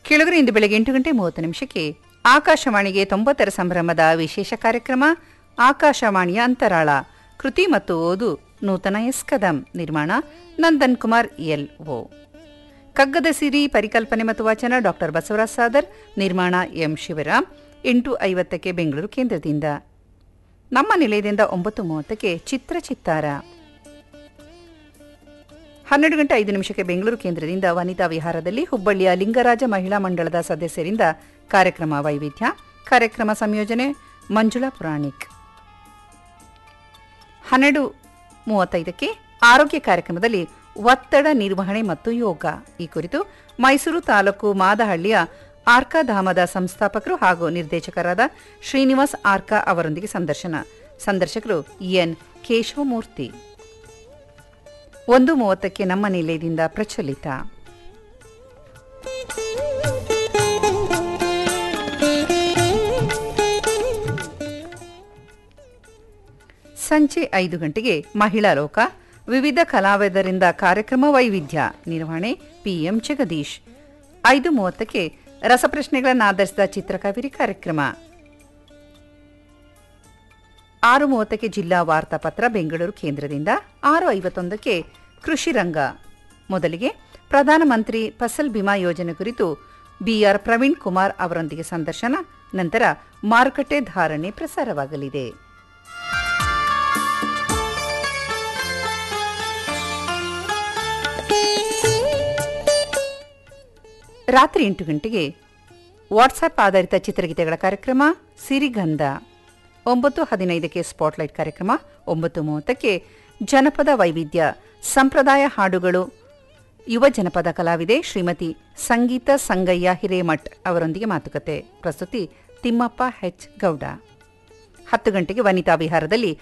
ಕೆಳಗರೆ ಇಂದು ಬೆಳಗ್ಗೆ ಎಂಟು ಗಂಟೆ ಮೂವತ್ತು ನಿಮಿಷಕ್ಕೆ ಆಕಾಶವಾಣಿಗೆ ತೊಂಬತ್ತರ ಸಂಭ್ರಮದ ವಿಶೇಷ ಕಾರ್ಯಕ್ರಮ ಆಕಾಶವಾಣಿಯ ಅಂತರಾಳ ಕೃತಿ ಮತ್ತು ಓದು ನೂತನ ಎಸ್ ಕದಂ ನಿರ್ಮಾಣ ನಂದನ್ ಕುಮಾರ್ ಎಲ್ ಓ ಕಗ್ಗದ ಸಿರಿ ಪರಿಕಲ್ಪನೆ ಮತ್ತು ವಾಚನ ಡಾಕ್ಟರ್ ಬಸವರಾಜ್ ಸಾದರ್ ನಿರ್ಮಾಣ ಎಂ ಶಿವರಾಮ್ ಎಂಟು ಐವತ್ತಕ್ಕೆ ಬೆಂಗಳೂರು ಕೇಂದ್ರದಿಂದ ನಮ್ಮ ನಿಲಯದಿಂದ ಒಂಬತ್ತು ಮೂವತ್ತಕ್ಕೆ ಚಿತ್ರ ಚಿತ್ತಾರ ಹನ್ನೆರಡು ಗಂಟೆ ಐದು ನಿಮಿಷಕ್ಕೆ ಬೆಂಗಳೂರು ಕೇಂದ್ರದಿಂದ ವನಿತಾ ವಿಹಾರದಲ್ಲಿ ಹುಬ್ಬಳ್ಳಿಯ ಲಿಂಗರಾಜ ಮಹಿಳಾ ಮಂಡಳದ ಸದಸ್ಯರಿಂದ ಕಾರ್ಯಕ್ರಮ ವೈವಿಧ್ಯ ಕಾರ್ಯಕ್ರಮ ಸಂಯೋಜನೆ ಮಂಜುಳಾ ಪುರಾಣಿಕ್ ಹನ್ನೆರಡು ಮೂವತ್ತೈದಕ್ಕೆ ಆರೋಗ್ಯ ಕಾರ್ಯಕ್ರಮದಲ್ಲಿ ಒತ್ತಡ ನಿರ್ವಹಣೆ ಮತ್ತು ಯೋಗ ಈ ಕುರಿತು ಮೈಸೂರು ತಾಲೂಕು ಮಾದಹಳ್ಳಿಯ ಆರ್ಕಾಧಾಮದ ಸಂಸ್ಥಾಪಕರು ಹಾಗೂ ನಿರ್ದೇಶಕರಾದ ಶ್ರೀನಿವಾಸ್ ಆರ್ಕಾ ಅವರೊಂದಿಗೆ ಸಂದರ್ಶನ ಸಂದರ್ಶಕರು ಎನ್ ಕೇಶವಮೂರ್ತಿ ಒಂದು ಮೂವತ್ತಕ್ಕೆ ನಮ್ಮ ನಿಲಯದಿಂದ ಪ್ರಚಲಿತ ಸಂಜೆ ಐದು ಗಂಟೆಗೆ ಮಹಿಳಾ ಲೋಕ ವಿವಿಧ ಕಲಾವಿದರಿಂದ ಕಾರ್ಯಕ್ರಮ ವೈವಿಧ್ಯ ನಿರ್ವಹಣೆ ಪಿಎಂ ಜಗದೀಶ್ ಐದು ಮೂವತ್ತಕ್ಕೆ ರಸಪ್ರಶ್ನೆಗಳನ್ನು ಆಧರಿಸಿದ ಚಿತ್ರಕಾವೇರಿ ಕಾರ್ಯಕ್ರಮ ಆರು ಮೂವತ್ತಕ್ಕೆ ಜಿಲ್ಲಾ ವಾರ್ತಾಪತ್ರ ಬೆಂಗಳೂರು ಕೇಂದ್ರದಿಂದ ಆರು ಐವತ್ತೊಂದಕ್ಕೆ ಕೃಷಿ ರಂಗ ಮೊದಲಿಗೆ ಪ್ರಧಾನಮಂತ್ರಿ ಫಸಲ್ ಬಿಮಾ ಯೋಜನೆ ಕುರಿತು ಬಿಆರ್ ಪ್ರವೀಣ್ ಕುಮಾರ್ ಅವರೊಂದಿಗೆ ಸಂದರ್ಶನ ನಂತರ ಮಾರುಕಟ್ಟೆ ಧಾರಣೆ ಪ್ರಸಾರವಾಗಲಿದೆ ರಾತ್ರಿ ಎಂಟು ಗಂಟೆಗೆ ವಾಟ್ಸ್ಆಪ್ ಆಧಾರಿತ ಚಿತ್ರಗೀತೆಗಳ ಕಾರ್ಯಕ್ರಮ ಸಿರಿಗಂಧ ಒಂಬತ್ತು ಹದಿನೈದಕ್ಕೆ ಸ್ಪಾಟ್ಲೈಟ್ ಕಾರ್ಯಕ್ರಮ ಒಂಬತ್ತು ಮೂವತ್ತಕ್ಕೆ ಜನಪದ ವೈವಿಧ್ಯ ಸಂಪ್ರದಾಯ ಹಾಡುಗಳು ಯುವ ಜನಪದ ಕಲಾವಿದೆ ಶ್ರೀಮತಿ ಸಂಗೀತ ಸಂಗಯ್ಯ ಹಿರೇಮಠ್ ಅವರೊಂದಿಗೆ ಮಾತುಕತೆ ಪ್ರಸ್ತುತಿ ತಿಮ್ಮಪ್ಪ ಹೆಚ್ ಗೌಡ ಹತ್ತು ಗಂಟೆಗೆ ವನಿತಾ ವಿಹಾರದಲ್ಲಿ